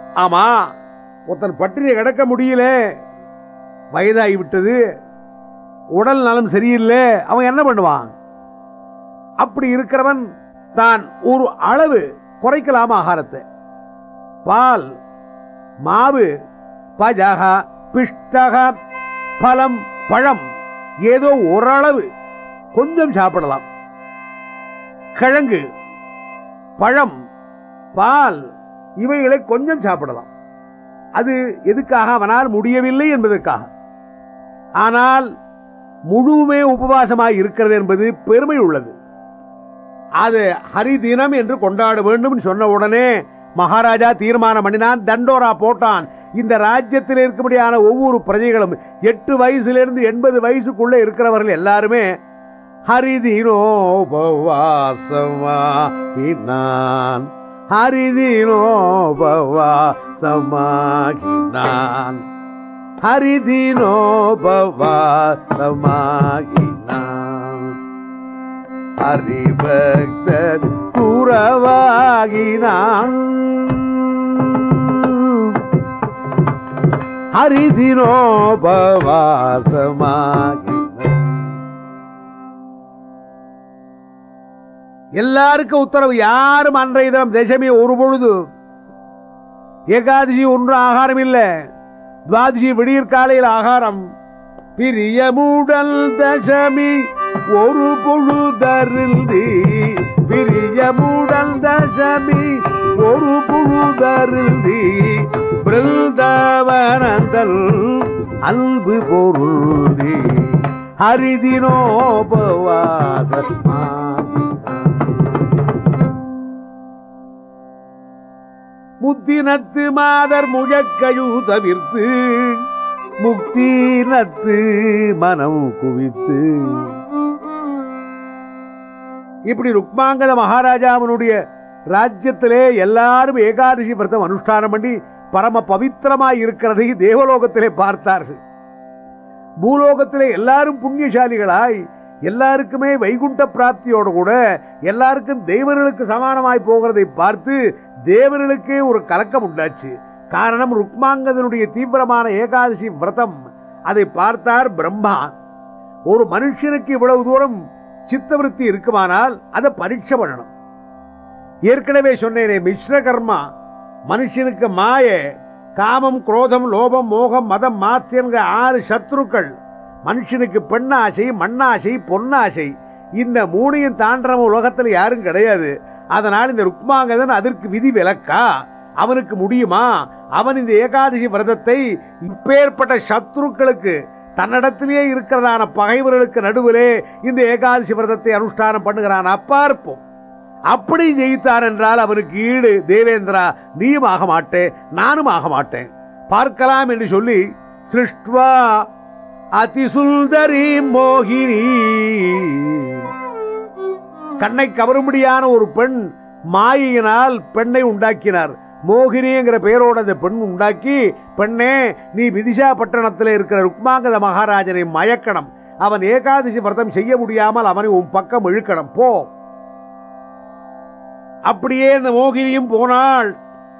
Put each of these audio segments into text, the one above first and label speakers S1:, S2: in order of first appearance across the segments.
S1: ஆமா ஒருத்தன் பட்டினி கிடக்க முடியல வயதாகி விட்டது உடல் நலம் சரியில்லை அவன் என்ன பண்ணுவான் அப்படி இருக்கிறவன் தான் ஒரு அளவு குறைக்கலாம் ஆகாரத்தை பால் மாவு பஜக பிஷ்டக பழம் பழம் ஏதோ ஓரளவு கொஞ்சம் சாப்பிடலாம் கிழங்கு பழம் பால் இவைகளை கொஞ்சம் சாப்பிடலாம் அது எதுக்காக அவனால் முடியவில்லை என்பதற்காக ஆனால் முழுமே உபவாசமாய் இருக்கிறது என்பது பெருமை உள்ளது அது ஹரிதினம் என்று கொண்டாட வேண்டும் சொன்ன உடனே மகாராஜா தீர்மானம் பண்ணினான் தண்டோரா போட்டான் இந்த ராஜ்யத்தில் இருக்கும்படியான ஒவ்வொரு பிரஜைகளும் எட்டு வயசுலேருந்து எண்பது வயசுக்குள்ள இருக்கிறவர்கள் எல்லாருமே ஹரிதினோபவாசமாகினான் ஹரிதினோபவாசமாகினான் ஹரிதினோபவாசமாகினான் ஹரிபக்தர் குறவாகினான் ஹரிதினோபவாசமாகினான் எல்லாருக்கும் உத்தரவு யாரும் அன்றைய தினம் தசமி ஒரு பொழுது ஏகாதசி ஒன்று ஆகாரம் இல்ல துவாதசி விடியற் காலையில் ஆகாரம் பிரியமுடல் தசமி ஒரு பொழுதருந்தி பிரியமுடல் தசமி ஒரு பொழுதருந்தி பிருந்தாவனந்தல் அன்பு பொருந்தி ஹரிதினோபவாசமா முத்தினத்து மாதர் முழக்கையு தவிர்த்து முக்தினத்து மனம் குவித்து இப்படி ருக்மாங்கத மகாராஜாவினுடைய ராஜ்யத்திலே எல்லாரும் ஏகாதசி விரதம் அனுஷ்டானம் பண்ணி பரம பவித்திரமாய் இருக்கிறதை தேவலோகத்திலே பார்த்தார்கள் பூலோகத்திலே எல்லாரும் புண்ணியசாலிகளாய் எல்லாருக்குமே வைகுண்ட பிராப்தியோடு கூட எல்லாருக்கும் தேவர்களுக்கு சமானமாய் போகிறதை பார்த்து தேவர்களுக்கே ஒரு கலக்கம் உண்டாச்சு காரணம் ருக்மாங்கதனுடைய தீவிரமான ஏகாதசி விரதம் அதை பார்த்தார் பிரம்மா ஒரு மனுஷனுக்கு இவ்வளவு தூரம் சித்தவருத்தி இருக்குமானால் அதை பரீட்சை பண்ணணும் ஏற்கனவே சொன்னேனே மிஸ்ர கர்மா மனுஷனுக்கு மாய காமம் குரோதம் லோபம் மோகம் மதம் மாத்தியன்கிற ஆறு சத்ருக்கள் மனுஷனுக்கு பெண்ணாசை மண்ணாசை பொன்னாசை இந்த மூணையும் தாண்டவன் உலகத்தில் யாரும் கிடையாது அதனால் இந்த ருக்மாங்கதன் அதற்கு விதி விலக்கா அவனுக்கு முடியுமா அவன் இந்த ஏகாதசி விரதத்தை இப்பேற்பட்ட சத்ருக்களுக்கு தன்னிடத்திலேயே இருக்கிறதான பகைவர்களுக்கு நடுவிலே இந்த ஏகாதசி விரதத்தை அனுஷ்டானம் பண்ணுகிறான் பார்ப்போம் அப்படி ஜெயித்தார் என்றால் அவனுக்கு ஈடு தேவேந்திரா நீயும் ஆக மாட்டேன் நானும் ஆக மாட்டேன் பார்க்கலாம் என்று சொல்லி சிருஷ்டுவா அதிசுந்தரி மோகினி கண்ணை கவரும்படியான ஒரு பெண் மாயினால் பெண்ணை உண்டாக்கினார் மோகினிங்கிற பெயரோட அந்த பெண் உண்டாக்கி பெண்ணே நீ விதிஷாபட்டணத்தில் இருக்கிற ருக்மாங்கத மகாராஜனை மயக்கணும் அவன் ஏகாதசி விரதம் செய்ய முடியாமல் அவனை உன் பக்கம் இழுக்கணும் போ அப்படியே இந்த மோகினியும் போனாள்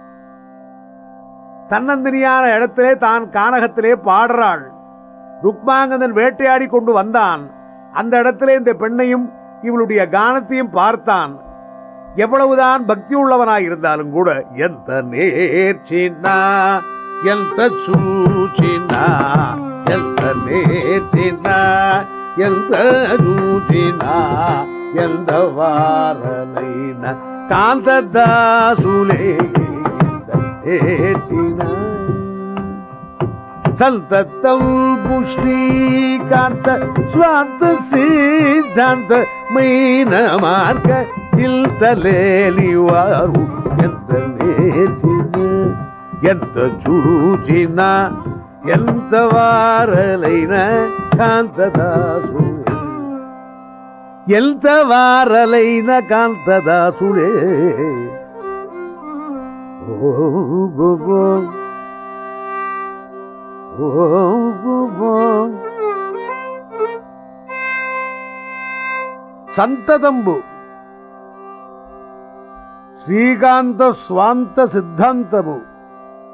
S1: தன்னந்தனியான இடத்திலே தான் கானகத்திலே பாடுறாள் ருக்மாங்கதன் வேட்டையாடி கொண்டு வந்தான் அந்த இடத்திலே இந்த பெண்ணையும் இவளுடைய கானத்தையும் பார்த்தான் எவ்வளவுதான் பக்தி உள்ளவனாய் இருந்தாலும் கூட எந்த நேர்ச்சினா எந்த சூச்சினா எந்த நேர்ச்சினா எந்த சூச்சினா எந்த வாரலைன காந்ததாசுலே ஏற்றினா ಸಂತತಂ ಪುಷ್ಟೀಕಾಂತ ಸ್ವಾಂತ ಸಿದ್ಧಾಂತ ಮೈನ ಮಾರ್ಗ ಚಿಲ್ತಲೇಲಿವಾರು ಎಂತ ನೇಚಿನ ಎಂತ ಚೂಚಿನ ಎಂತ ವಾರಲೈನ ಕಾಂತದಾಸು ಎಂತ ವಾರಲೈನ ಕಾಂತದಾಸುಳೇ ಓ ಗೋ ಗೋ సంతతంబు శ్రీకాంత స్వాంత సిద్ధాంతము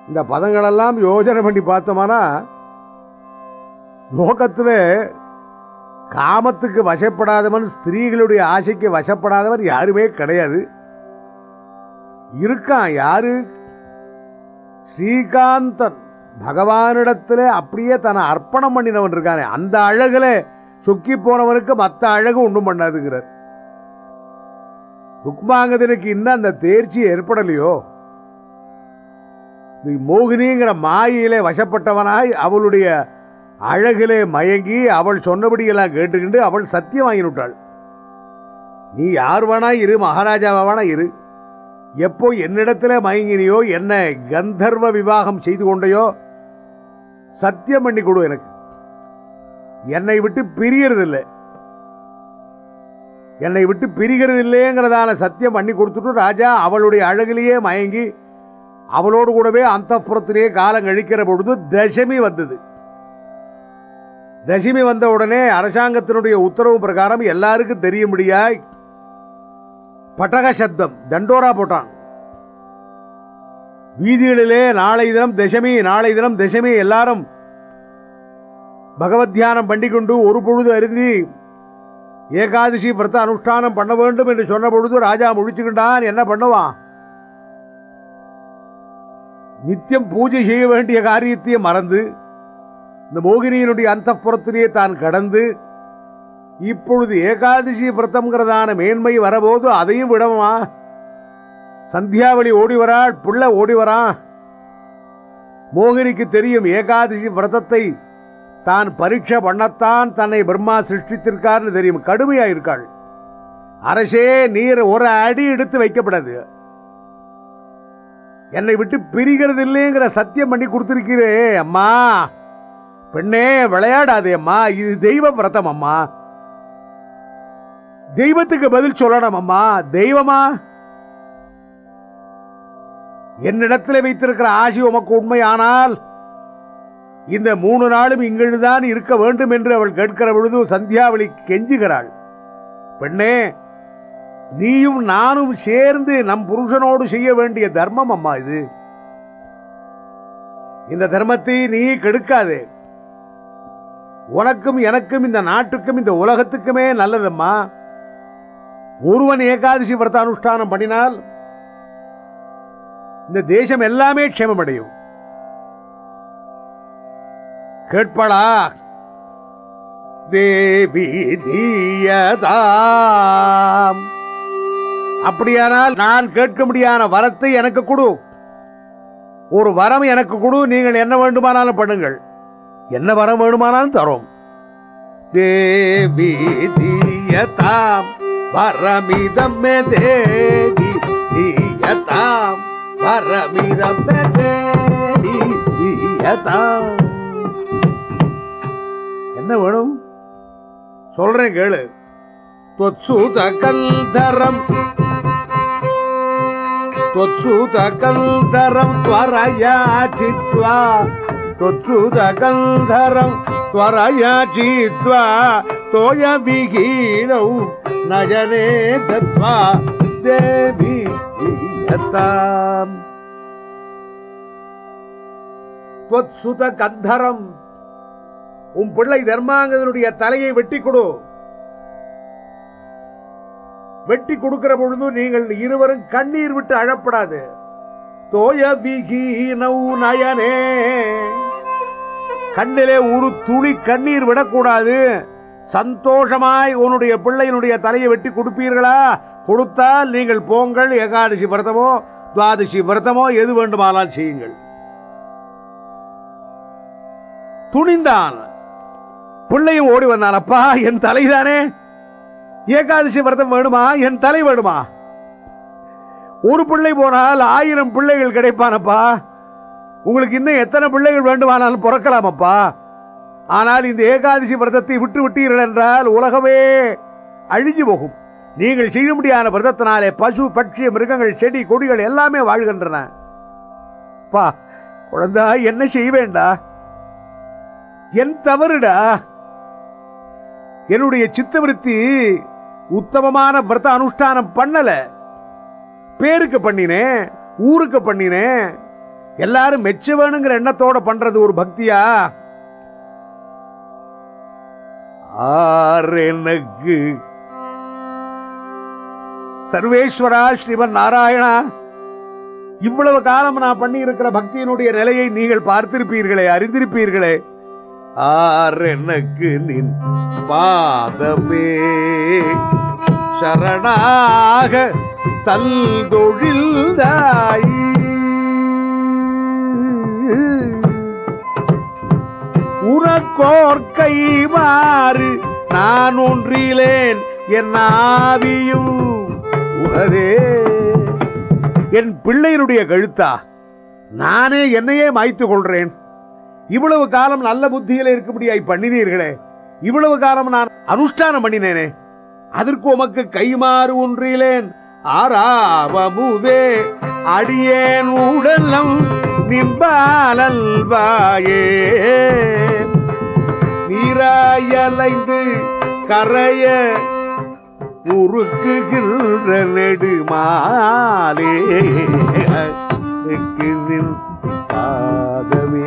S1: இந்த பதங்களெல்லாம் யோஜனை பண்ணி பார்த்தோம்னா லோகத்தில் காமத்துக்கு வசப்படாதவன் ஸ்திரீகளுடைய ஆசைக்கு வசப்படாதவன் யாருமே கிடையாது இருக்கான் யாரு ஸ்ரீகாந்தன் பகவானிடத்துல அப்படியே தன்னை அர்ப்பணம் பண்ணினவன் இருக்கானே அந்த அழகுல சொக்கி போனவனுக்கு மத்த அழகு ஒன்றும் பண்ணாதுங்கிறார் ருக்மாங்கதனுக்கு இன்னும் அந்த தேர்ச்சி ஏற்படலையோ நீ மோகினிங்கிற மாயிலே வசப்பட்டவனாய் அவளுடைய அழகிலே மயங்கி அவள் சொன்னபடியெல்லாம் கேட்டுக்கிண்டு அவள் சத்தியம் வாங்கினுட்டாள் நீ யார் வேணா இரு மகாராஜாவா வேணா இரு எப்போ என்னிடத்துல மயங்கினியோ என்ன கந்தர்வ விவாகம் செய்து கொண்டையோ சத்தியம் பண்ணி கொடு எனக்கு என்னை விட்டு பிரியறதில்லை என்னை விட்டு பிரிகிறது இல்லைங்கிறதான சத்தியம் பண்ணி கொடுத்துட்டு ராஜா அவளுடைய அழகிலேயே மயங்கி அவளோடு கூடவே அந்த காலம் கழிக்கிற பொழுது தசமி வந்தது தசமி வந்த உடனே அரசாங்கத்தினுடைய உத்தரவு பிரகாரம் எல்லாருக்கும் தெரியும்படியாய் பட்டக சப்தம் தண்டோரா போட்டான் வீதிகளிலே நாளை தினம் தசமி நாளை தினம் தசமி எல்லாரும் பகவத் தியானம் பண்ணிக்கொண்டு ஒரு பொழுது அருந்தி ஏகாதசி விரத அனுஷ்டானம் பண்ண வேண்டும் என்று சொன்ன பொழுது ராஜா முழிச்சுக்கிட்டான் என்ன பண்ணுவான் நித்தியம் பூஜை செய்ய வேண்டிய காரியத்தையே மறந்து இந்த மோகினியினுடைய அந்த தான் கடந்து இப்பொழுது ஏகாதசி விரதம்ங்கிறதான மேன்மை வரபோது அதையும் விடமா சந்தியாவளி ஓடி வராள் புள்ள ஓடி வரான் மோகினிக்கு தெரியும் ஏகாதசி விரதத்தை தான் பரீட்சை பண்ணத்தான் தன்னை பிரம்மா சிருஷ்டித்திருக்கார்னு தெரியும் கடுமையா இருக்காள் அரசே நீர் ஒரு அடி எடுத்து வைக்கப்படாது என்னை விட்டு பிரிகிறது இல்லைங்கிற சத்தியம் பண்ணி கொடுத்திருக்கிறே அம்மா பெண்ணே விளையாடாதே அம்மா இது தெய்வ விரதம் அம்மா தெய்வத்துக்கு பதில் சொல்லணும் அம்மா தெய்வமா என்னிடத்தில் வைத்திருக்கிற ஆசி உமக்கு உண்மையானால் இந்த மூணு நாளும் இங்கிருந்தான் இருக்க வேண்டும் என்று அவள் கேட்கிற பொழுது சந்தியாவளி கெஞ்சுகிறாள் பெண்ணே நீயும் நானும் சேர்ந்து நம் புருஷனோடு செய்ய வேண்டிய தர்மம் அம்மா இது இந்த தர்மத்தை நீ கெடுக்காதே உனக்கும் எனக்கும் இந்த நாட்டுக்கும் இந்த உலகத்துக்குமே நல்லதம்மா ஒருவன் ஏகாதசி விரத அனுஷ்டானம் பண்ணினால் இந்த தேசம் எல்லாமே க்ஷேமமடையும் கேட்பளா தேவி தீயதாம் அப்படியானால் நான் கேட்க முடியாத வரத்தை எனக்கு கொடு ஒரு வரம் எனக்கு கொடு நீங்கள் என்ன வேண்டுமானாலும் பண்ணுங்கள் என்ன வரம் வேண்டுமானாலும் தரோம் தேவி தீயதாம் வரமிதம் மே தேவி தீயதாம் வரமிதம் மே தேவி தீயதாம் என்ன வேணும் சொல்றேன் கேளு त्वत्सुत कल्धरम् त्वत्सुत कल्धरम् त्वरया चित्वा त्वत्सुत कल्धरम् त्वरया चित्वा तोयविहीनौ नयने दत्त्वा देवी दीयताम् त्वत्सुत கந்தரம் உன் பிள்ளை தர்மாங்கதனுடைய தலையை வெட்டி கொடு வெட்டி கொடுக்கிற பொழுது நீங்கள் இருவரும் கண்ணீர் விட்டு அழப்படாது தோய விகீனௌ நயனே கண்ணிலே ஒரு துளி கண்ணீர் விடக்கூடாது சந்தோஷமாய் உன்னுடைய பிள்ளையினுடைய தலையை வெட்டி கொடுப்பீர்களா கொடுத்தால் நீங்கள் போங்கள் ஏகாதசி விரதமோ துவாதசி விரதமோ எது வேண்டுமானால் செய்யுங்கள் துணிந்தான் பிள்ளையும் ஓடி வந்தான் அப்பா என் தலைதானே ஏகாதசி விரதம் வேணுமா என் தலை வேணுமா ஒரு பிள்ளை போனால் ஆயிரம் பிள்ளைகள் கிடைப்பானப்பா உங்களுக்கு இன்னும் எத்தனை பிள்ளைகள் வேண்டுமானாலும் பிறக்கலாமப்பா ஆனால் இந்த ஏகாதசி விரதத்தை விட்டு விட்டீர்கள் என்றால் உலகமே அழிஞ்சு போகும் நீங்கள் செய்ய முடியாத விரதத்தினாலே பசு பட்சி மிருகங்கள் செடி கொடிகள் எல்லாமே வாழ்கின்றன பா குழந்தா என்ன செய்வேண்டா என் தவறுடா என்னுடைய சித்தவருத்தி உத்தமமான விரத அனுஷ்டானம் பண்ணல பேருக்கு பண்ணினேன் ஊருக்கு பண்ணினேன் எல்லாரும் மெச்ச வேணுங்கிற எண்ணத்தோட பண்றது ஒரு பக்தியா ஆர் எனக்கு சர்வேஸ்வரா ஸ்ரீமன் நாராயணா இவ்வளவு காலம் நான் பண்ணி இருக்கிற பக்தியினுடைய நிலையை நீங்கள் பார்த்திருப்பீர்களே அறிந்திருப்பீர்களே ஆர் எனக்கு நின் பாதமே சரணாக தல்தொழில்தாய் உனக்கோர் கைமாறு நான் ஒன்றிலேன் என் ஆவியும் உனதே என் பிள்ளையினுடைய கழுத்தா நானே என்னையே மாய்த்து கொள்றேன் இவ்வளவு காலம் நல்ல புத்தியில இருக்கும்படியாய் பண்ணினீர்களே இவ்வளவு காலம் நான் அனுஷ்டானம் பண்ணினேனே அதற்கு உமக்கு கைமாறு ஒன்றிலேன் ஆறாவமுதே அடியேன் உடலம் நிம்பாலல்வாயே நீராயலைந்து கரைய உருக்குகின்ற நெடுமாலே எனக்கு நின் பாதமே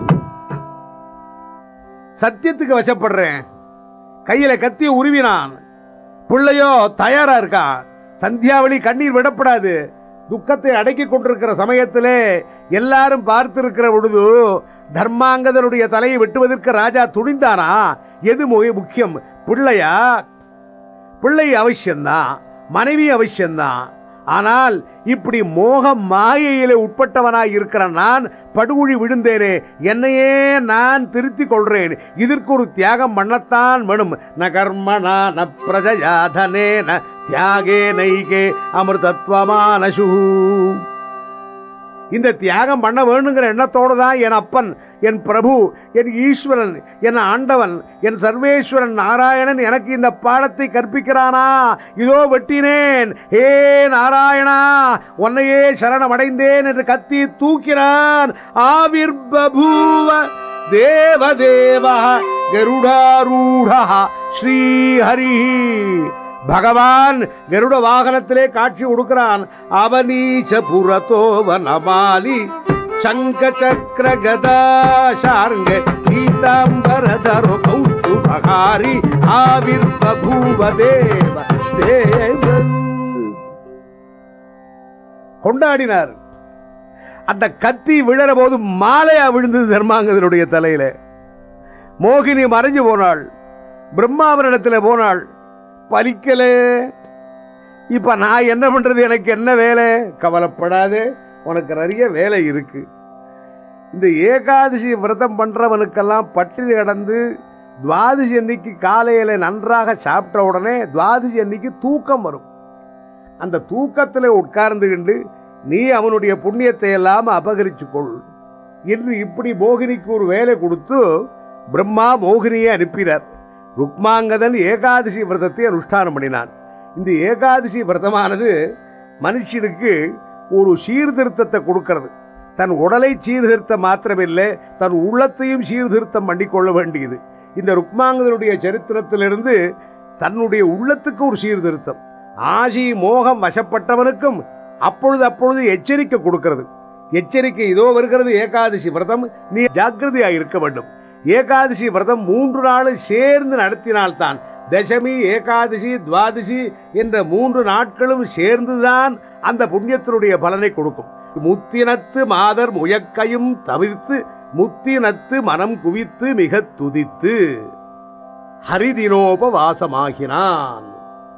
S1: சத்தியத்துக்கு வசப்படுறேன் கையில கத்திய உருவினான் பிள்ளையோ தயாரா இருக்கான் சந்தியாவளி கண்ணீர் விடப்படாது துக்கத்தை அடக்கி கொண்டிருக்கிற சமயத்திலே எல்லாரும் பார்த்திருக்கிற பொழுது தர்மாங்கதனுடைய தலையை வெட்டுவதற்கு ராஜா துணிந்தானா எது மு- முக்கியம் பிள்ளையா பிள்ளை அவசியம்தான் மனைவி அவசியம்தான் ஆனால் இப்படி மோக மாயையிலே உட்பட்டவனாய் இருக்கிற நான் படுகுழி விழுந்தேனே என்னையே நான் திருத்திக் கொள்றேன் இதற்கு ஒரு தியாகம் பண்ணத்தான் வேணும் ந கர்மணா ந பிரஜயா தனே ந தியாகே நைகே அமிர்தத்வமானசு இந்த தியாகம் பண்ண வேணுங்கிற எண்ணத்தோடு தான் என் அப்பன் என் பிரபு என் ஈஸ்வரன் என் ஆண்டவன் என் சர்வேஸ்வரன் நாராயணன் எனக்கு இந்த பாடத்தை கற்பிக்கிறானா இதோ வெட்டினேன் ஏ நாராயணா உன்னையே சரணமடைந்தேன் என்று கத்தி தூக்கினான் ஆவிர் பபூவ தேவதேவ கருடாரூடா ஸ்ரீஹரி பகவான் கருட வாகனத்திலே காட்சி கொடுக்கிறான் அவனீச்ச புரதோவ நமாலி சங்க சக்கர கதா சார்ங்க கீதாம்பரதரோ கௌத்துபகாரி ஆவிர் பபூவ தேவ தேவ கொண்டாடினார் அந்த கத்தி விழற போது மாலையா விழுந்தது தர்மாங்கதனுடைய தலையில மோகினி மறைஞ்சு போனாள் பிரம்மாவரிடத்துல போனாள் பலிக்கலே இப்ப நான் என்ன பண்றது எனக்கு என்ன வேலை கவலைப்படாதே உனக்கு நிறைய வேலை இருக்கு இந்த ஏகாதசி விரதம் பண்றவனுக்கெல்லாம் பட்டினி கடந்து துவாதசி அன்னைக்கு காலையில நன்றாக சாப்பிட்ட உடனே துவாதசி அன்னைக்கு தூக்கம் வரும் அந்த தூக்கத்தில் உட்கார்ந்துகிண்டு நீ அவனுடைய புண்ணியத்தை எல்லாம் அபகரிச்சு கொள் என்று இப்படி மோகினிக்கு ஒரு வேலை கொடுத்து பிரம்மா மோகினியை அனுப்பினார் ருக்மாங்கதன் ஏகாதசி விரதத்தை அனுஷ்டானம் பண்ணினான் இந்த ஏகாதசி விரதமானது மனுஷனுக்கு ஒரு சீர்திருத்தத்தை கொடுக்கிறது தன் உடலை சீர்திருத்தம் மாத்திரமில்லை தன் உள்ளத்தையும் சீர்திருத்தம் பண்ணிக்கொள்ள வேண்டியது இந்த ருக்மாங்கதனுடைய சரித்திரத்திலிருந்து தன்னுடைய உள்ளத்துக்கு ஒரு சீர்திருத்தம் ஆசி மோகம் வசப்பட்டவனுக்கும் அப்பொழுது அப்பொழுது எச்சரிக்கை கொடுக்கிறது எச்சரிக்கை இதோ வருகிறது ஏகாதசி விரதம் நீ ஜாக்கிரதையாக இருக்க வேண்டும் ஏகாதசி விரதம் மூன்று நாள் சேர்ந்து நடத்தினால்தான் தசமி ஏகாதசி துவாதசி என்ற மூன்று நாட்களும் சேர்ந்துதான் அந்த புண்ணியத்தினுடைய பலனை கொடுக்கும் முத்தினத்து மாதர் முயக்கையும் தவிர்த்து முத்தினத்து மனம் குவித்து மிக துதித்து ஹரிதினோபவாசமாகினான்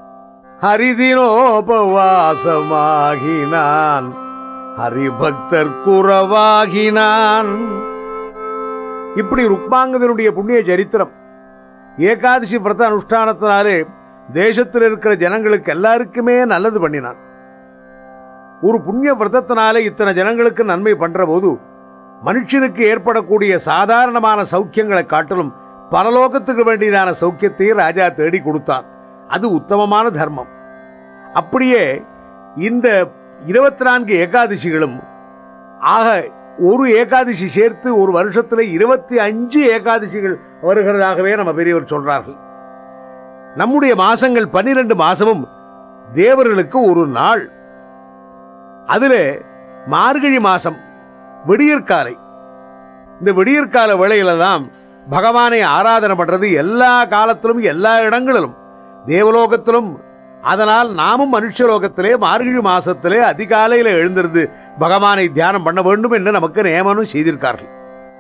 S1: ஹரிதினோபவாசமாகினான் ஹரிபக்தர் குறவாகினான் இப்படி ருக்மாங்கதனுடைய புண்ணிய சரித்திரம் ஏகாதசி விரத அனுஷ்டானத்தினாலே தேசத்தில் இருக்கிற ஜனங்களுக்கு எல்லாருக்குமே நல்லது பண்ணினான் ஒரு புண்ணிய விரதத்தினாலே இத்தனை ஜனங்களுக்கு நன்மை பண்ற போது மனுஷனுக்கு ஏற்படக்கூடிய சாதாரணமான சௌக்கியங்களை காட்டிலும் பரலோகத்துக்கு வேண்டியதான சௌக்கியத்தை ராஜா தேடி கொடுத்தான் அது உத்தமமான தர்மம் அப்படியே இந்த இருபத்தி நான்கு ஏகாதசிகளும் ஆக ஒரு ஏகாதசி சேர்த்து ஒரு வருஷத்துல இருபத்தி அஞ்சு ஏகாதசிகள் வருகிறதாகவே நம்ம பெரியவர் சொல்றார்கள் நம்முடைய மாசங்கள் பன்னிரண்டு மாசமும் தேவர்களுக்கு ஒரு நாள் அதுல மார்கழி மாசம் விடியற்காலை இந்த விடியற்கால வேளையில தான் பகவானை ஆராதனை பண்றது எல்லா காலத்திலும் எல்லா இடங்களிலும் தேவலோகத்திலும் அதனால் நாமும் மனுஷலோகத்திலே மார்கழி மாசத்திலே அதிகாலையில எழுந்திருந்து பகவானை தியானம் பண்ண வேண்டும் என்று நமக்கு நியமனம் செய்திருக்கார்கள்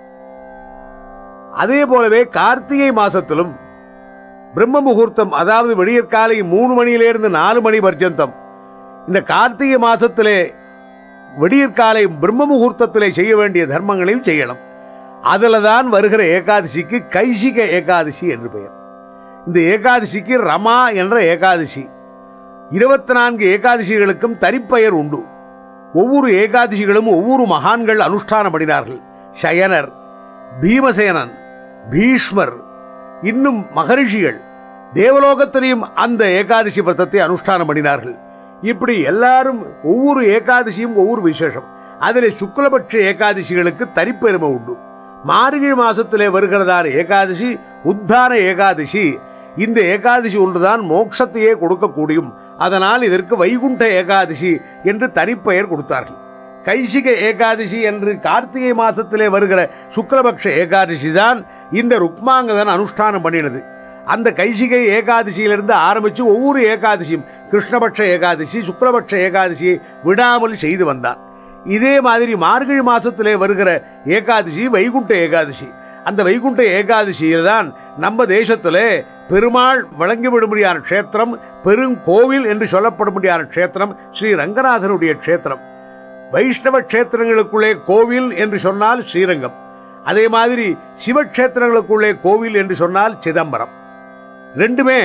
S1: அதே போலவே கார்த்திகை மாசத்திலும் பிரம்ம முகூர்த்தம் அதாவது விடியற்காலை மூணு மணியிலிருந்து நாலு மணி பர்யந்தம் இந்த கார்த்திகை மாசத்திலே விடியற்காலை பிரம்ம முகூர்த்தத்திலே செய்ய வேண்டிய தர்மங்களையும் செய்யணும் அதில் தான் வருகிற ஏகாதசிக்கு கைசிக ஏகாதசி என்று பெயர் இந்த ஏகாதசிக்கு ரமா என்ற ஏகாதசி இருபத்தி நான்கு ஏகாதசிகளுக்கும் தனிப்பெயர் உண்டு ஒவ்வொரு ஏகாதசிகளும் ஒவ்வொரு மகான்கள் அனுஷ்டானம் பண்ணினார்கள் சயனர் பீமசேனன் பீஷ்மர் இன்னும் மகரிஷிகள் தேவலோகத்திலையும் அந்த ஏகாதசி விரதத்தை அனுஷ்டானம் பண்ணினார்கள் இப்படி எல்லாரும் ஒவ்வொரு ஏகாதசியும் ஒவ்வொரு விசேஷம் அதில் சுக்லபட்ச ஏகாதசிகளுக்கு தனிப்பெருமை உண்டு மார்கழி மாசத்திலே வருகிறதான ஏகாதசி உத்தான ஏகாதசி இந்த ஏகாதசி ஒன்றுதான் மோட்சத்தையே கொடுக்கக்கூடியும் அதனால் இதற்கு வைகுண்ட ஏகாதசி என்று தனிப்பெயர் கொடுத்தார்கள் கைசிக ஏகாதசி என்று கார்த்திகை மாசத்திலே வருகிற சுக்லபக்ஷ ஏகாதசி தான் இந்த ருக்மாங்கதன் அனுஷ்டானம் பண்ணினது அந்த கைசிகை ஏகாதசியிலிருந்து ஆரம்பித்து ஒவ்வொரு ஏகாதசியும் கிருஷ்ணபட்ச ஏகாதசி சுக்லபட்ச ஏகாதசியை விடாமல் செய்து வந்தான் இதே மாதிரி மார்கழி மாசத்திலே வருகிற ஏகாதசி வைகுண்ட ஏகாதசி அந்த வைகுண்ட ஏகாதசியில் தான் நம்ம தேசத்திலே பெருமாள் விளங்கிவிடும்படியான க்ஷேத்திரம் பெருங்கோவில் என்று சொல்லப்படும்படியான க்ஷேத்திரம் ஸ்ரீ ரங்கநாதனுடைய க்ஷேத்திரம் வைஷ்ணவ க்ஷேத்திரங்களுக்குள்ளே கோவில் என்று சொன்னால் ஸ்ரீரங்கம் அதே மாதிரி சிவக்ஷேத்திரங்களுக்குள்ளே கோவில் என்று சொன்னால் சிதம்பரம் ரெண்டுமே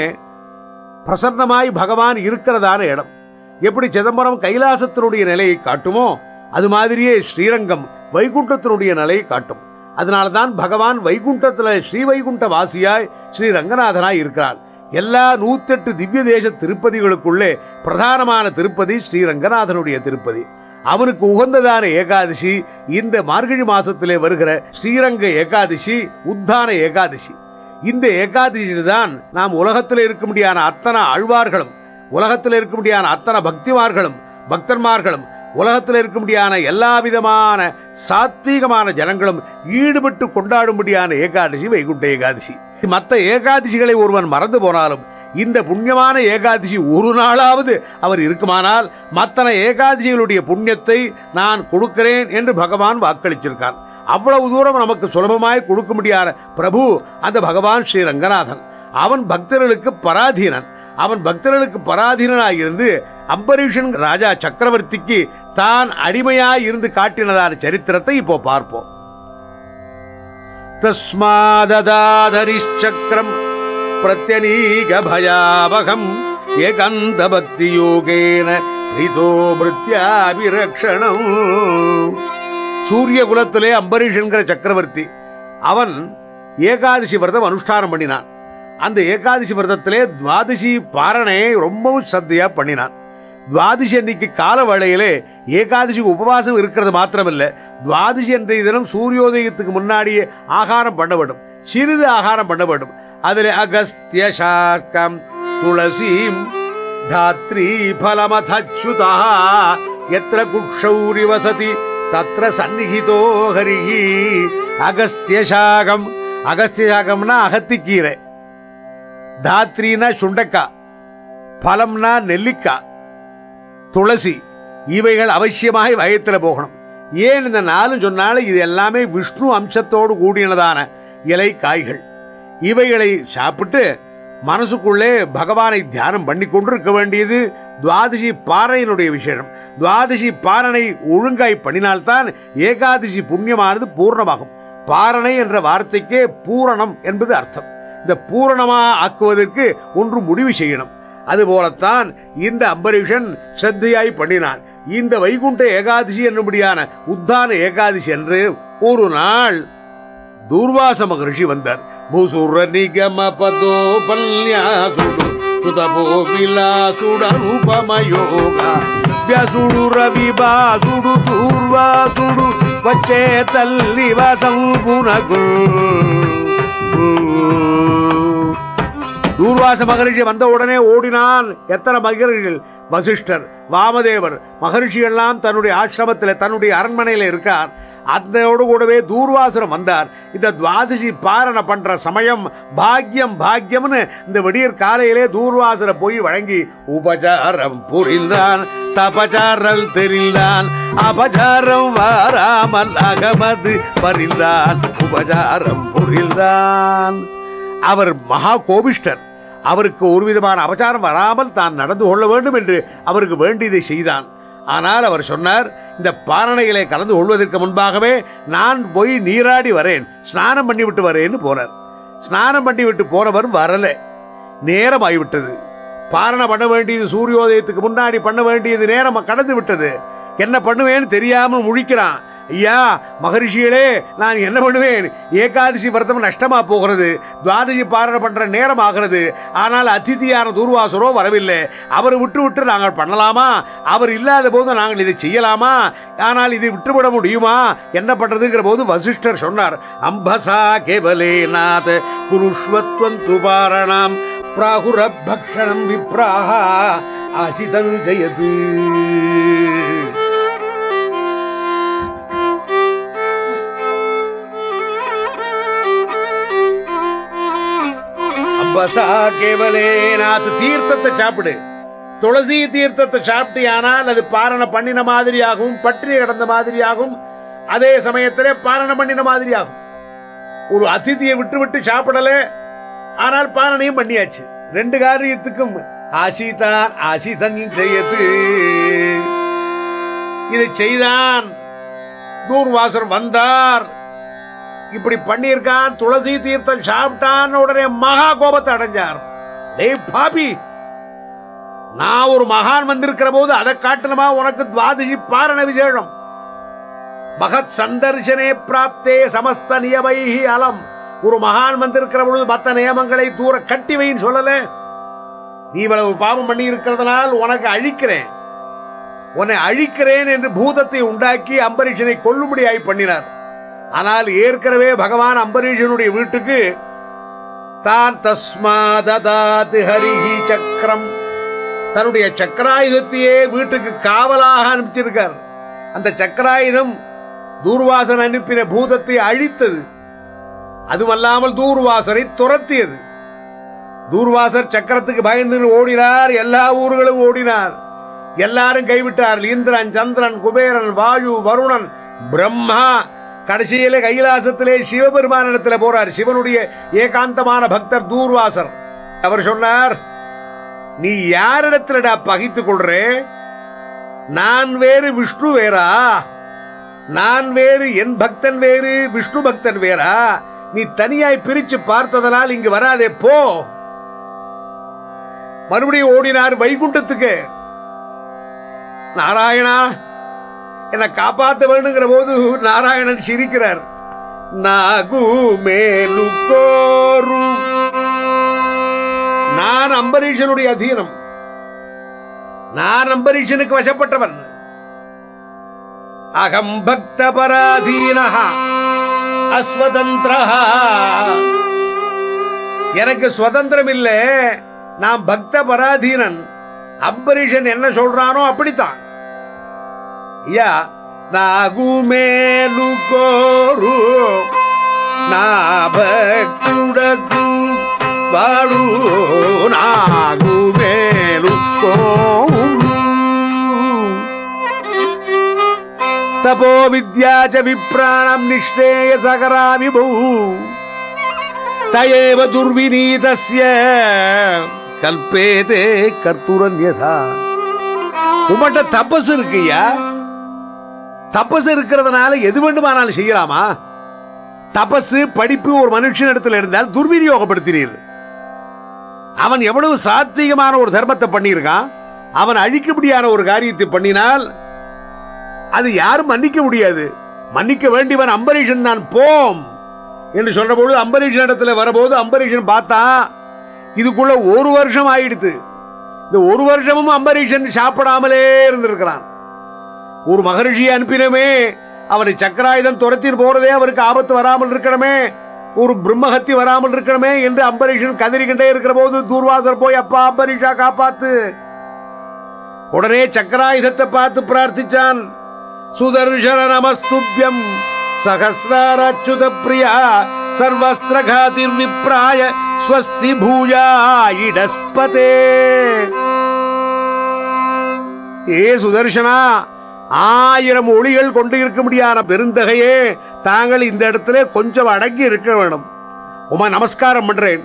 S1: பிரசன்னமாய் பகவான் இருக்கிறதான இடம் எப்படி சிதம்பரம் கைலாசத்தினுடைய நிலையை காட்டுமோ அது மாதிரியே ஸ்ரீரங்கம் வைகுண்டத்தினுடைய நிலையை காட்டும் அதனால தான் பகவான் வைகுண்டத்தில் ஸ்ரீ வைகுண்ட வாசியாய் ஸ்ரீ ரங்கநாதனாய் இருக்கிறார் எல்லா நூத்தெட்டு திவ்ய தேச திருப்பதிகளுக்குள்ளே பிரதானமான திருப்பதி ஸ்ரீ ரங்கநாதனுடைய திருப்பதி அவனுக்கு உகந்ததான ஏகாதசி இந்த மார்கழி மாசத்திலே வருகிற ஸ்ரீரங்க ஏகாதசி உத்தான ஏகாதசி இந்த ஏகாதசி தான் நாம் உலகத்தில் இருக்க முடியான அத்தனை ஆழ்வார்களும் உலகத்தில் இருக்க முடியான அத்தனை பக்திமார்களும் பக்தன்மார்களும் உலகத்தில் இருக்க முடியான எல்லா விதமான சாத்வீகமான ஜனங்களும் ஈடுபட்டு கொண்டாடும்படியான ஏகாதசி வைகுண்ட ஏகாதசி மற்ற ஏகாதசிகளை ஒருவன் மறந்து போனாலும் இந்த புண்ணியமான ஏகாதசி ஒரு நாளாவது அவர் இருக்குமானால் மத்தன ஏகாதசிகளுடைய புண்ணியத்தை நான் கொடுக்கிறேன் என்று பகவான் வாக்களிச்சிருக்கான் அவ்வளவு தூரம் நமக்கு சுலபமாய் கொடுக்க முடியாத பிரபு அந்த பகவான் ஸ்ரீ ரங்கநாதன் அவன் பக்தர்களுக்கு பராதீனன் அவன் பக்தர்களுக்கு பராதீனனாக இருந்து அம்பரீஷன் ராஜா சக்கரவர்த்திக்கு தான் அடிமையாய் இருந்து காட்டினதான சரித்திரத்தை இப்போ பார்ப்போம் தஸ்மாததாதரிச்சக்கரம் பிரத்யநீக பயாவகம் ஏகந்த பக்தி யோகேன ரிதோ மிருத்யாபிரக்ஷணம் சூரிய குலத்திலே அம்பரீஷ் என்கிற சக்கரவர்த்தி அவன் ஏகாதசி விரதம் அனுஷ்டானம் பண்ணினான் அந்த ஏகாதசி விரதத்திலே துவாதசி பாரணை ரொம்பவும் சத்தையா பண்ணினான் துவாதசி அன்னைக்கு கால வேளையிலே ஏகாதசி உபவாசம் இருக்கிறது மாத்திரமல்ல துவாதசி அன்றைய தினம் சூரியோதயத்துக்கு முன்னாடியே ஆகாரம் பண்ண வேண்டும் சிறிது ஆகாரம் பண்ண வேண்டும் அதில் அகஸ்திய சாக்கம் துளசீம் தாத்ரி பலமதச்சுதா எத்திர குக்ஷௌரி வசதி தத்ர சந்நிகிதோ ஹரிஹி அகஸ்திய சாகம் அகஸ்திய சாகம்னா அகத்திக்கீரை தாத்ரினா சுண்டக்காய் பழம்னா நெல்லிக்காய் துளசி இவைகள் அவசியமாக வயத்தில் போகணும் ஏன் இந்த நாளும் சொன்னாலும் இது எல்லாமே விஷ்ணு அம்சத்தோடு கூடினதான இலை காய்கள் இவைகளை சாப்பிட்டு மனசுக்குள்ளே பகவானை தியானம் பண்ணி கொண்டிருக்க வேண்டியது துவாதசி பாறையினுடைய விசேஷம் துவாதசி பாரணை ஒழுங்காய் பண்ணினால்தான் ஏகாதசி புண்ணியமானது பூர்ணமாகும் பாரணை என்ற வார்த்தைக்கே பூரணம் என்பது அர்த்தம் இந்த பூரணமா ஆக்குவதற்கு ஒன்று முடிவு செய்யணும் அதுபோலத்தான் இந்த அம்பரீஷன் சத்தையாய் பண்ணினான் இந்த வைகுண்ட ஏகாதசி என்னும்படியான உத்தான ஏகாதசி என்று ஒரு நாள் தூர்வாச மகரிஷி வந்தார் பூசுர நிகம பதோ பல்யாசுடு சுதபோ విలాసుడనుపమయోగా వ్యాసుడు రవి బాసుడు దూర్వాసుడు వచ్చే తల్లి వసంపునకు தூர்வாச மகரிஷி வந்த உடனே ஓடினான் எத்தனை மகரிஷிகள் வசிஷ்டர் வாமதேவர் மகரிஷியெல்லாம் தன்னுடைய ஆசிரமத்தில் தன்னுடைய அரண்மனையில் இருக்கார் அதோடு கூடவே தூர்வாசனம் வந்தார் இந்த துவாதசி பாரண பண்ற சமயம் பாக்யம் பாக்யம்னு இந்த விடியற் காலையிலே தூர்வாசனை போய் வழங்கி உபசாரம் புரிந்தான் தபசாரல் தெரிந்தான் அபசாரம் வாராமல் அகமது பரிந்தான் உபசாரம் புரிந்தான் அவர் மகா கோபிஷ்டர் அவருக்கு ஒரு விதமான அபச்சாரம் வராமல் தான் நடந்து கொள்ள வேண்டும் என்று அவருக்கு வேண்டியதை செய்தான் ஆனால் அவர் சொன்னார் இந்த பாரணையிலே கலந்து கொள்வதற்கு முன்பாகவே நான் போய் நீராடி வரேன் ஸ்நானம் பண்ணி விட்டு வரேன்னு போனார் ஸ்நானம் பண்ணி விட்டு போனவர் வரல நேரம் ஆகிவிட்டது பாரணை பண்ண வேண்டியது சூரியோதயத்துக்கு முன்னாடி பண்ண வேண்டியது நேரம் கடந்து விட்டது என்ன பண்ணுவேன்னு தெரியாமல் முழிக்கிறான் ஐயா மகரிஷிகளே நான் என்ன பண்ணுவேன் ஏகாதசி விரதம் நஷ்டமா போகிறது துவாதசி பாரணை பண்ற நேரம் ஆகிறது ஆனால் அதிதியான தூர்வாசரோ வரவில்லை அவர் விட்டு விட்டு நாங்கள் பண்ணலாமா அவர் இல்லாத போது நாங்கள் இதை செய்யலாமா ஆனால் இதை விட்டுவிட முடியுமா என்ன பண்றதுங்கிற போது வசிஷ்டர் சொன்னார் அம்பசா கேவலே நாத் குருஷ்வத்வந்து பாரணாம் பிராகுர பக்ஷணம் விப்ராஹ ஆசிதம் ஜெயது அம்பசா கேவலே நாத் தீர்த்தத்தை சாப்பிடு துளசி தீர்த்தத்தை சாப்பிட்டியானால் அது பாரணை பண்ணின மாதிரியாகும் பற்றி கிடந்த மாதிரியாகும் அதே சமயத்திலே பாரணை பண்ணின மாதிரியாகும் ஒரு அதிதியை விட்டு விட்டு சாப்பிடல ஆனால் பாரணையும் பண்ணியாச்சு ரெண்டு காரியத்துக்கும் ஆசிதான் ஆசிதன் செய்யது இதை செய்தான் தூர்வாசர் வந்தார் இப்படி பண்ணியிருக்கான் துளசி தீர்த்தம் சாப்பிட்டான் உடனே மகா கோபத்தை அடைஞ்சார் டேய் பாபி நான் ஒரு மகான் வந்திருக்கிற போது அதை காட்டணுமா உனக்கு துவாதசி பாரண விசேஷம் மகத் சந்தர்சனே பிராப்தே சமஸ்த நியமைஹி அலம் ஒரு மகான் வந்திருக்கிற பொழுது மற்ற நியமங்களை தூர கட்டி வைன்னு சொல்லல நீ இவ்வளவு பாவம் பண்ணி இருக்கிறதுனால் உனக்கு அழிக்கிறேன் உன்னை அழிக்கிறேன் என்று பூதத்தை உண்டாக்கி அம்பரீஷனை கொல்லும்படியாய் பண்ணினார் ஆனால் ஏற்கனவே பகவான் அம்பரீஷனுடைய வீட்டுக்கு தான் தஸ்மாததாத் ஹரிஹி சக்கரம் தன்னுடைய சக்கராயுதத்தையே வீட்டுக்கு காவலாக அனுப்பிச்சிருக்கார் அந்த சக்கராயுதம் தூர்வாசன் அனுப்பின பூதத்தை அழித்தது அதுவல்லாமல் தூர்வாசரை துரத்தியது தூர்வாசர் சக்கரத்துக்கு பயந்து ஓடினார் எல்லா ஊர்களும் ஓடினார் எல்லாரும் கைவிட்டார்கள் இந்திரன் சந்திரன் குபேரன் வாயு வருணன் பிரம்மா கடைசியிலே கைலாசத்திலே சிவபெருமானிடத்தில் போறார் சிவனுடைய ஏகாந்தமான பக்தர் தூர்வாசர் அவர் சொன்னார் நீ யாரிடத்திலடா பகைத்துக் கொள்றே நான் வேறு விஷ்ணு வேறா நான் வேறு என் பக்தன் வேறு விஷ்ணு பக்தன் வேறா நீ தனியாய் பிரிச்சு பார்த்ததனால் இங்கு வராதே போ மறுபடியும் ஓடினார் வைகுண்டத்துக்கு நாராயணா என்னை காப்பாத்த வேணுங்கிற போது நாராயணன் சிரிக்கிறார் நாகு மேலு கோரும் நான் அம்பரீஷனுடைய அதீனம் நான் அம்பரீஷனுக்கு வசப்பட்டவன் அகம் பக்த பராதீன அஸ்வதந்திர எனக்கு சுதந்திரம் இல்ல நான் பக்த பராதீனன் அம்பரீஷன் என்ன சொல்றானோ அப்படித்தான் ஐயா நாகு மேலு கோரு నాభకుడకు వాడు నాగు మేలు తపో విద్యా చ విప్రాణం నిశ్రేయ సకరా విభూ తయేవ దుర్వినీతస్య கல்பேதே கர்த்தூரன்யதா உமட்ட தபஸ் இருக்குய்யா தபஸ் இருக்கிறதுனால எது வேண்டுமானாலும் செய்யலாமா தபசு படிப்பு ஒரு மனுஷன் இடத்துல இருந்தால் துர்விநியோகப்படுத்தினீர் அவன் எவ்வளவு சாத்வீகமான ஒரு தர்மத்தை பண்ணியிருக்கான் அவன் அழிக்கும்படியான ஒரு காரியத்தை பண்ணினால் அது யாரும் மன்னிக்க முடியாது மன்னிக்க வேண்டியவன் அம்பரீஷன் தான் போம் என்று சொல்ற பொழுது அம்பரீஷன் இடத்துல வரபோது அம்பரீஷன் பார்த்தா இதுக்குள்ள ஒரு வருஷம் ஆயிடுது இந்த ஒரு வருஷமும் அம்பரீஷன் சாப்பிடாமலே இருந்திருக்கிறான் ஒரு மகரிஷியை அனுப்பினமே அவனை சக்கராயுதம் துரத்திட்டு போறதே அவருக்கு ஆபத்து வராமல் இருக்கணுமே ஒரு பிரம்மஹத்தி வராமல் இருக்கணுமே என்று அம்பரீஷன் கதறிக்கிட்டே இருக்கிற போது தூர்வாசர் போய் அப்பா அம்பரீஷா காப்பாத்து உடனே சக்கராயுதத்தை பார்த்து பிரார்த்திச்சான் சுதர்ஷன நமஸ்துபியம் சகசிராரச்சுத பிரியா சர்வஸ்திரகாதிர் விப்ராய ஸ்வஸ்தி பூயா இடஸ்பதே ஏ சுதர்ஷனா ஆயிரம் ஒளிகள் கொண்டு இருக்க முடியாத பெருந்தகையே தாங்கள் இந்த இடத்துல கொஞ்சம் அடங்கி இருக்க வேணும் உமா நமஸ்காரம் பண்றேன்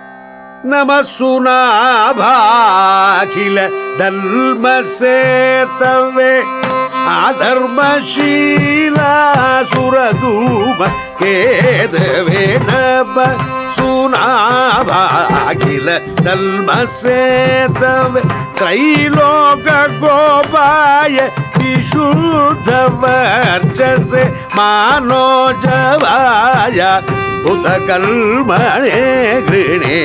S1: நமசுனாபாகில தல்ம சேத்தவே அதர்மசீல சுரதூம கேதவே நப சுனாபாகில தல்ம சேத்தவே தைலோக கோபாய விசுத்த வர்ச்சசே மானோஜவாய உத கல்மணே கிருணே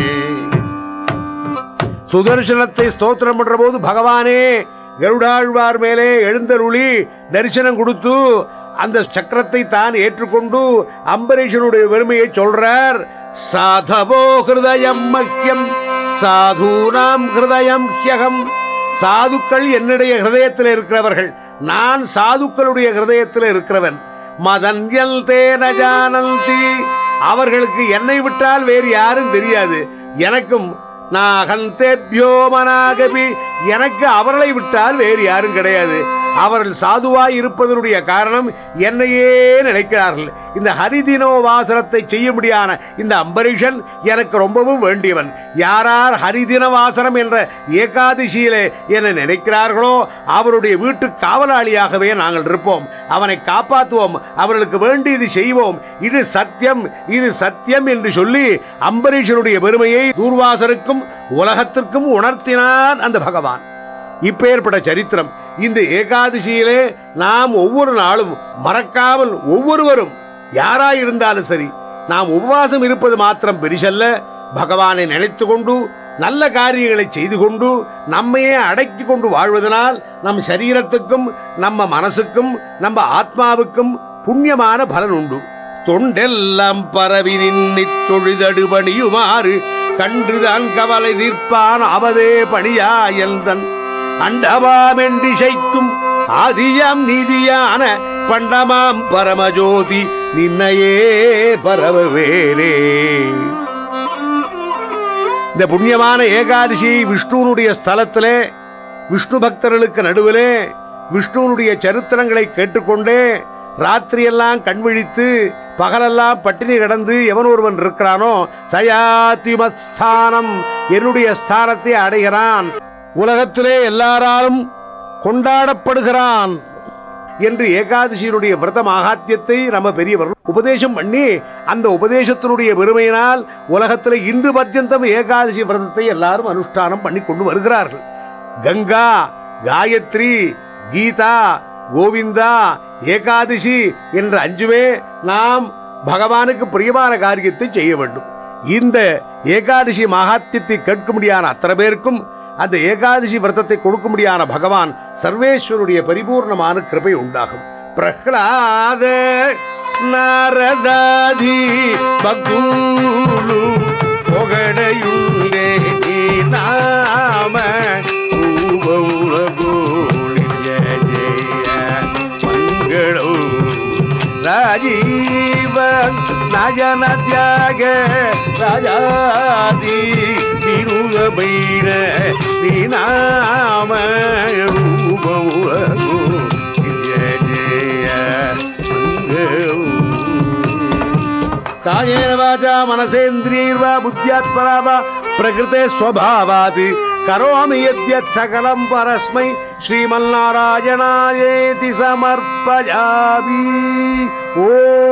S1: சுதர்சனத்தை ஸ்தோத்திரம் பண்ற போது பகவானே கருடாழ்வார் மேலே எழுந்தருளி தரிசனம் கொடுத்து அந்த சக்கரத்தை தான் ஏற்றுக்கொண்டு அம்பரீஷனுடைய பெருமையை சொல்றார் சாதவோ ஹிருதயம் மஹ்யம் சாதூனாம் ஹிருதயம் ஹ்யகம் சாதுக்கள் என்னுடைய ஹிருதயத்தில் இருக்கிறவர்கள் நான் சாதுக்களுடைய ஹிருதயத்தில் இருக்கிறவன் மதன்யல் தேன ஜானந்தி அவர்களுக்கு என்னை விட்டால் வேறு யாரும் தெரியாது எனக்கும் நாகந்தேபியோ மனாகபி எனக்கு அவர்களை விட்டால் வேறு யாரும் கிடையாது அவர்கள் சாதுவாய் இருப்பதனுடைய காரணம் என்னையே நினைக்கிறார்கள் இந்த ஹரிதினோ வாசனத்தை செய்ய முடியாத இந்த அம்பரீஷன் எனக்கு ரொம்பவும் வேண்டியவன் யாரார் ஹரிதின வாசனம் என்ற ஏகாதசியிலே என்னை நினைக்கிறார்களோ அவருடைய வீட்டு காவலாளியாகவே நாங்கள் இருப்போம் அவனை காப்பாற்றுவோம் அவர்களுக்கு வேண்டியது செய்வோம் இது சத்தியம் இது சத்தியம் என்று சொல்லி அம்பரீஷனுடைய பெருமையை தூர்வாசருக்கும் உலகத்திற்கும் உணர்த்தினான் அந்த பகவான் இப்பேற்பட்ட சரித்திரம் இந்த ஏகாதசியிலே நாம் ஒவ்வொரு நாளும் மறக்காமல் ஒவ்வொருவரும் யாராய் இருந்தாலும் சரி நாம் உபவாசம் இருப்பது மாத்திரம் பெரிசல்ல பகவானை நினைத்து கொண்டு நல்ல காரியங்களை செய்து கொண்டு நம்மையே அடக்கி கொண்டு வாழ்வதனால் நம் சரீரத்துக்கும் நம்ம மனசுக்கும் நம்ம ஆத்மாவுக்கும் புண்ணியமான பலன் உண்டு தொண்டெல்லாம் பரவி நின்னித் தொழுதடு பணியுமாறு கண்டுதான் கவலை தீர்ப்பான் அவதே பணியா எந்தன் அண்டவாமெண்டிசைக்கும் ஆதியாம் நீதியான பண்டமாம் பரமஜோதி நின்னையே பரவவேரே இந்த புண்ணியமான ஏகாதசி விஷ்ணுனுடைய ஸ்தலத்திலே விஷ்ணு பக்தர்களுக்கு நடுவிலே விஷ்ணுனுடைய சரித்திரங்களை கேட்டுக்கொண்டே ராத்திரியெல்லாம் கண் விழித்து பகலெல்லாம் பட்டினி கிடந்து எவன் ஒருவன் இருக்கிறானோ சயாத்திமத் ஸ்தானம் என்னுடைய ஸ்தானத்தை அடைகிறான் உலகத்திலே எல்லாராலும் கொண்டாடப்படுகிறான் என்று ஏகாதசியினுடைய விரத மகாத்தியத்தை நம்ம பெரியவர்கள் உபதேசம் பண்ணி அந்த உபதேசத்தினுடைய பெருமையினால் உலகத்தில் இன்று பர்யந்தம் ஏகாதசி விரதத்தை எல்லாரும் அனுஷ்டானம் பண்ணி கொண்டு வருகிறார்கள் கங்கா காயத்ரி கீதா கோவிந்தா ஏகாதசி என்ற அஞ்சுமே நாம் பகவானுக்கு பிரியமான காரியத்தை செய்ய வேண்டும் இந்த ஏகாதசி மகாத்தியத்தை கேட்க முடியாத அத்தனை பேருக்கும் அந்த ஏகாதசி விரதத்தை கொடுக்க முடியாத பகவான் சர்வேஸ்வருடைய பரிபூர்ணமான கிருபை உண்டாகும் பிரஹ்லாத நாரதாதி பகூலு பொகடையுள்ளே நாம ரூபமுலகோலி ஜெய ஜெய மங்களோ ராஜீவ நயன தியாக ராஜாதி விருத பைர விநாம ரூபமுலகோ ஜெய ஜெய மங்களோ காயேன வாச்சா மனசேந்திரியர்வா புத்தியாத்மனா வா பிரகிருதே ஸ்வபாவாத் கரோமி யத்யத் சகலம் பரஸ்மை ஸ்ரீமன்னாராயணாயேதி சமர்ப்பயாமி ஓ